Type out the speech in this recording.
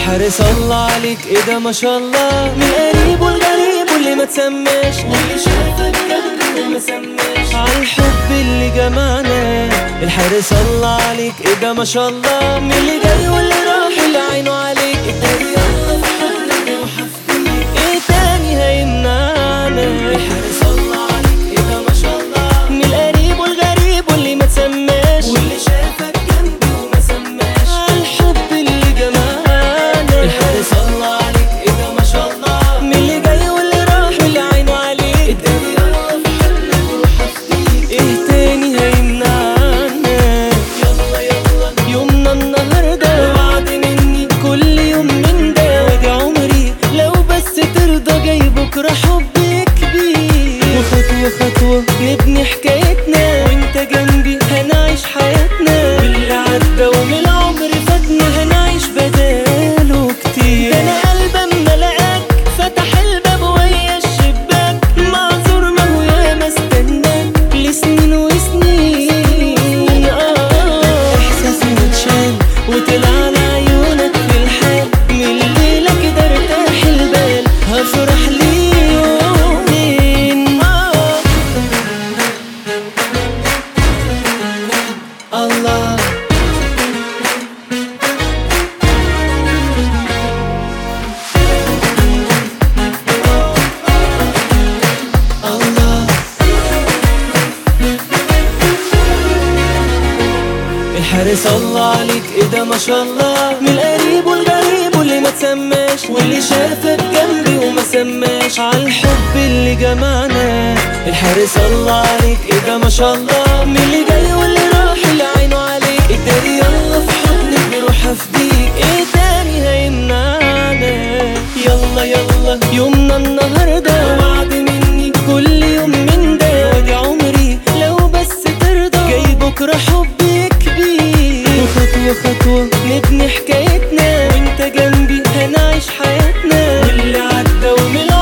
الحارس الله عليك ايه ده ما شاء الله من قريب والغريب واللي ما تسماش واللي شافك جنبي وما سماش عالحب اللي جمعنا الحارس الله عليك ايه ده ما شاء الله من اللي جاي واللي راح اللي عينه عليك اجري يلا في حضنك وحفظيك ايه تاني هيمنعنا الحارس الله عليك ايه ده ما شاء الله من القريب والغريب واللي ما تسماش واللي شافك جنبي وما سماش الحب اللي جمعنا الحارس الله عليك ايه ده ما شاء الله من اللي جاي واللي راح واللي عينه عليك اداري يلا في حضنك وحفظيك ايه تاني هيمنعنا يلا يلا يومنا النهارده وعد مني كل يوم من ده وادي عمري لو بس ترضى جاي بكره حب كبير وخطوه خطوه نبني حكايتنا وانت جنبي هنعيش حياتنا واللي عدى ومن العمر فاتنا هنعيش بداله كتير ده انا قلبي اما لقاك فتح الباب ويا الشباك معذور ما هو ياما استناك لسنين وسنين اه احساسي متشال وطلع على عيونك في الحال من الليله كده ارتاح البال هفرح لي يومين آه الله الله الحارس الله عليك ايه ده ما شاء الله من القريب والغريب واللي ما تسماش واللي شافك جنبي وما سماش عالحب اللي جمعنا الحارس الله عليك ايه ده ما شاء الله من اللي جاي واللي راح اللي عينه عليك اداري يلا في حضنك بروح افديك ايه تاني هيمنعنا يلا يلا يومنا النهارده وعد مني كل يوم من ده وادي عمري لو بس ترضى جاي بكره حب كبير وخطوه خطوه نبني حكايتنا وانت جنبي هنعيش حياتنا واللي عدى ومن